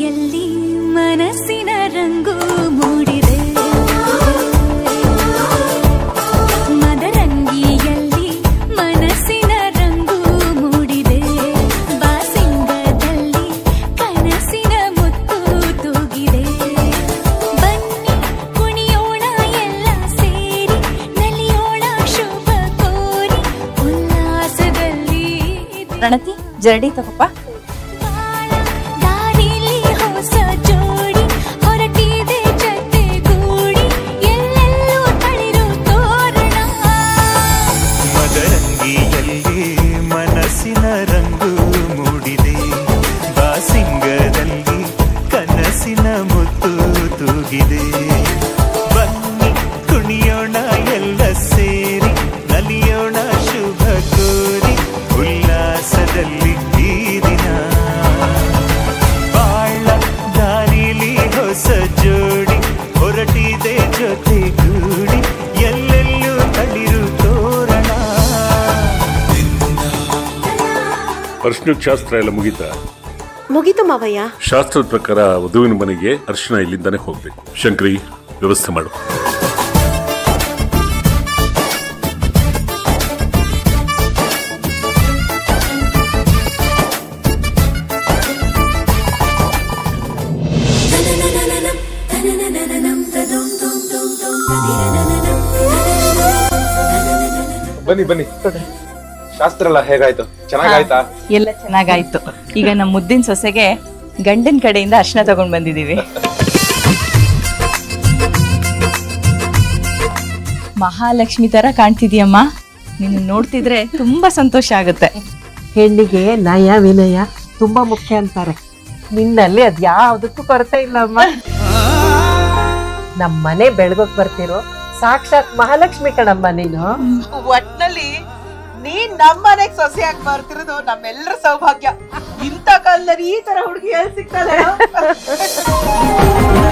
ಮದರಂಗಿಯಲ್ಲಿ ಮನಸ್ಸಿನ ರಂಗು ಮೂಡಿದೆ ಮದರಂಗಿಯಲ್ಲಿ ಮನಸ್ಸಿನ ರಂಗು ಮೂಡಿದೆ ಬಾಸಿಂಗದಲ್ಲಿ ಕನಸಿನ ಮುತ್ತು ತೂಗಿದೆ ಬನ್ನಿ ಕುಣಿಯೋಣ ಎಲ್ಲ ಸೇರಿ ನಲಿಯೋಣ ಶುಭ ಕೋರಿ ಉಲ್ಲಾಸದಲ್ಲಿ ಪ್ರಣತಿ ಜರಡಿ ತಗೋಪ್ಪ ದಾರಿಲಿ ಹೊಸ ಜೋಡಿ ಹೊರಟಿದೆ ಜೊತೆಗೂಡಿ ಎಲ್ಲೆಲ್ಲೂ ತಳಿರು ತೋರಣ ಮದರಂಗಿಯಲ್ಲಿ ಮನಸ್ಸಿನ ರಂಗು ಮೂಡಿದೆ ಬಾಸಿಂಗದಲ್ಲಿ ಕನಸಿನ ಮುತ್ತು ತೂಗಿದೆ ಬನ್ನಿ ಕುಣಿಯೋಣ ಎಲ್ಲ ಸೇರಿ ನಲಿಯೋಣ ಶುಭ ಕೋರಿ ಉಲ್ಲಾಸದಲ್ಲಿ ಈ ದಿನ ಬಾಳ ದಾರಿಲಿ ಹೊಸ ಜೋಡಿ ಹೊರಟಿದೆ ಜೊತೆಗೂಡಿ ಎಲ್ಲೆಲ್ಲೂ ತಳಿರು ತೋರಣ ಅರ್ಶಿನ ಶಾಸ್ತ್ರ ಎಲ್ಲ ಮುಗೀತಾ ಮುಗೀತು ಮಾವಯ್ಯ ಶಾಸ್ತ್ರದ ಪ್ರಕಾರ ವಧುವಿನ ಮನೆಗೆ ಅರ್ಶಿನ ಇಲ್ಲಿಂದಾನೆ ಹೋಗ್ಬೇಕು ಶಂಕರಿ ವ್ಯವಸ್ಥೆ ಮಾಡು ಬನ್ನಿ ಬನ್ನಿ ಶಾಸ್ತ್ರ ಎಲ್ಲ ಹೇಗಾಯ್ತು ಚೆನ್ನಾಗಾಯ್ತಾ ಎಲ್ಲ ಚೆನ್ನಾಗಾಯ್ತು ಈಗ ನಮ್ಮ ಮುದ್ದಿನ ಸೊಸೆಗೆ ಗಂಡನ ಕಡೆಯಿಂದ ಅರ್ಶನ ತಗೊಂಡ್ ಬಂದಿದೀವಿ ಮಹಾಲಕ್ಷ್ಮಿ ತರ ಕಾಣ್ತಿದ್ಯಮ್ಮ ನಿನ್ನ ನೋಡ್ತಿದ್ರೆ ತುಂಬಾ ಸಂತೋಷ ಆಗುತ್ತೆ ಹೆಣ್ಣಿಗೆ ನಯ ವಿನಯ ತುಂಬಾ ಮುಖ್ಯ ಅಂತಾರೆ ನಿನ್ನಲ್ಲಿ ಅದ್ ಯಾವ್ದಕ್ಕೂ ಕೊರತೆ ಇಲ್ಲಮ್ಮ ನಮ್ ಮನೆ ಬೆಳಗೋಕ್ ಬರ್ತಿರೋ ಸಾಕ್ಷಾತ್ ಮಹಾಲಕ್ಷ್ಮಿ ಕಣಮ್ಮ ನೀನು ಒಟ್ನಲ್ಲಿ ನೀನ್ ನಮ್ಮನೆಗ್ ಸೊಸೆಯಾಗಿ ಬರ್ತಿರೋದು ನಮ್ಮೆಲ್ಲರ ಸೌಭಾಗ್ಯ ಇಂಥ ಕಾಲದಲ್ಲಿ ಈ ತರ ಹುಡುಗಿ ಎಲ್ಲಿ ಸಿಗ್ತಾಳೆ